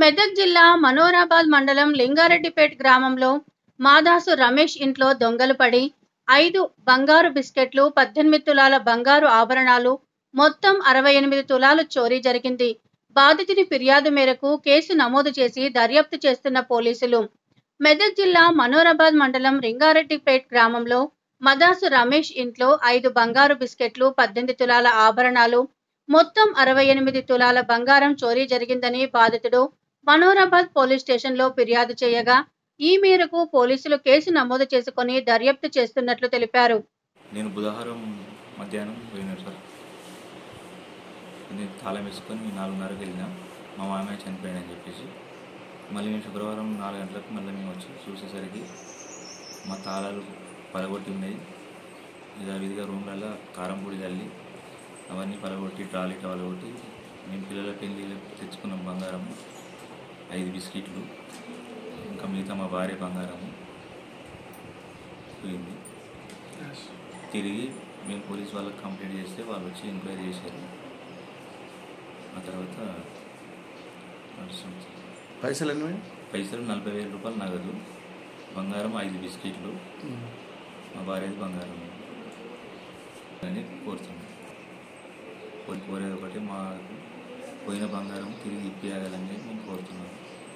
మెదక్ జిల్లా మనోరాబాద్ మండలం లింగారెడ్డిపేట్ గ్రామంలో మాదాసు రమేష్ ఇంట్లో దొంగలు పడి ఐదు బంగారు బిస్కెట్లు పద్దెనిమిది తులాల బంగారు ఆభరణాలు మొత్తం అరవై ఎనిమిది తులాలు చోరీ జరిగింది బాధితుని ఫిర్యాదు మేరకు కేసు నమోదు చేసి దర్యాప్తు చేస్తున్న పోలీసులు మెదక్ జిల్లా మనోరాబాద్ మండలం రింగారెడ్డిపేట్ గ్రామంలో మదాసు రమేష్ ఇంట్లో ఐదు బంగారు బిస్కెట్లు పద్దెనిమిది తులాల ఆభరణాలు మొత్తం అరవై ఎనిమిది తులాల బంగారం చోరీ జరిగిందని బాధితుడు మనోరాబాద్ పోలీస్ స్టేషన్లో ఫిర్యాదు చేయగా ఈ మేరకు పోలీసులు కేసు నమోదు చేసుకొని దర్యాప్తు చేస్తున్నట్లు తెలిపారు నేను బుధవారం మధ్యాహ్నం పోయినాడు సార్ నేను తాళం వేసుకొని నాలుగున్నరకు వెళ్ళినా మా మామయ్య చనిపోయాడని చెప్పేసి మళ్ళీ నేను శుక్రవారం నాలుగు గంటలకు మళ్ళీ మేము వచ్చి చూసేసరికి మా తాళాలు పలగొట్టి ఉన్నాయి విధిగా రూమ్లలో కారం పొడి చల్లి అవన్నీ పలగొట్టి ట్రాలీ పలగొట్టి మేము పిల్లల పెళ్లి తెచ్చుకున్న బంగారం ఐదు బిస్కెట్లు ఇంకా మిగతా మా భార్య బంగారము పోయింది తిరిగి మేము పోలీస్ వాళ్ళకి కంప్లైంట్ చేస్తే వాళ్ళు వచ్చి ఎంక్వైరీ చేశారు ఆ తర్వాత నడుస్తుంది పైసలు ఎన్ని పోయినాయి? పైసలు నలభై వేల రూపాయలు నగదు బంగారం ఐదు బిస్కెట్లు మా భార్యది బంగారం అని కోరుతున్నాం కోరి కోరేది ఒకటి మా పోయిన బంగారం తిరిగి ఇప్పియాలని మేము కోరుతున్నాం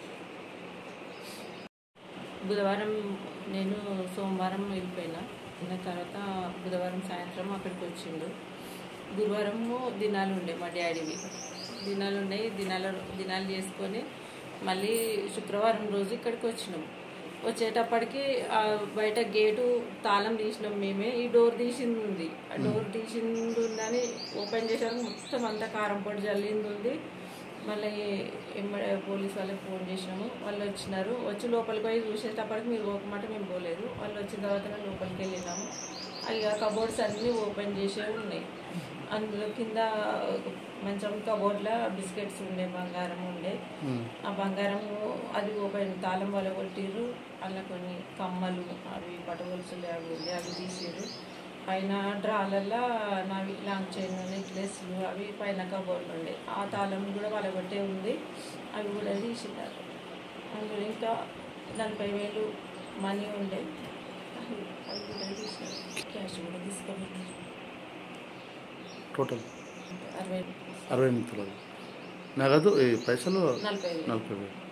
బుధవారం నేను సోమవారం వెళ్ళిపోయినా అయిన తర్వాత బుధవారం సాయంత్రం అక్కడికి వచ్చిండు గురువారము దినాలు ఉండే మా డాడీవి దినాలు ఉన్నాయి దినాలు దినాలు చేసుకొని మళ్ళీ శుక్రవారం రోజు ఇక్కడికి వచ్చినాం వచ్చేటప్పటికి ఆ బయట గేటు తాళం తీసినాం మేమే ఈ డోర్ తీసింది ఉంది ఆ డోర్ తీసింది ఉందని ఓపెన్ చేసాక మొత్తం అంతా కారం పొడి జల్లింది ఉంది మళ్ళీ ఎంబడ పోలీస్ వాళ్ళకి ఫోన్ చేసినాము వాళ్ళు వచ్చినారు వచ్చి లోపలికి పోయి చూసేటప్పటికి మీరు పోకమాట మేము పోలేదు వాళ్ళు వచ్చిన తర్వాత లోపలికి వెళ్ళినాము అవి కబోర్డ్స్ అన్నీ ఓపెన్ చేసే ఉన్నాయి అందులో కింద మంచం కబోర్డ్లో బిస్కెట్స్ ఉండే బంగారం ఉండే ఆ బంగారము అది ఓపెన్ తాళం వల్ల కొట్టిర్రు అలా కొన్ని కమ్మలు అవి పటగొలుసులు అవి ఉండే అవి తీసిర్రు పైన డ్రాలల్లో నావి లాంగ్ చైన్ నెక్లెస్లు అవి పైన కబోర్డ్లు ఉండే ఆ తాళం కూడా వలగొట్టే ఉంది అవి కూడా తీసినారు అందులో ఇంకా నలభై వేలు మనీ ఉండే అవి అవి కూడా తీసినారు క్యాష్ కూడా తీసుకోమన్నారు టోటల్ అరవై అరవై ఎనిమిది తులాలు నగదు ఈ పైసలు నలభై వేలు నలభై వేలు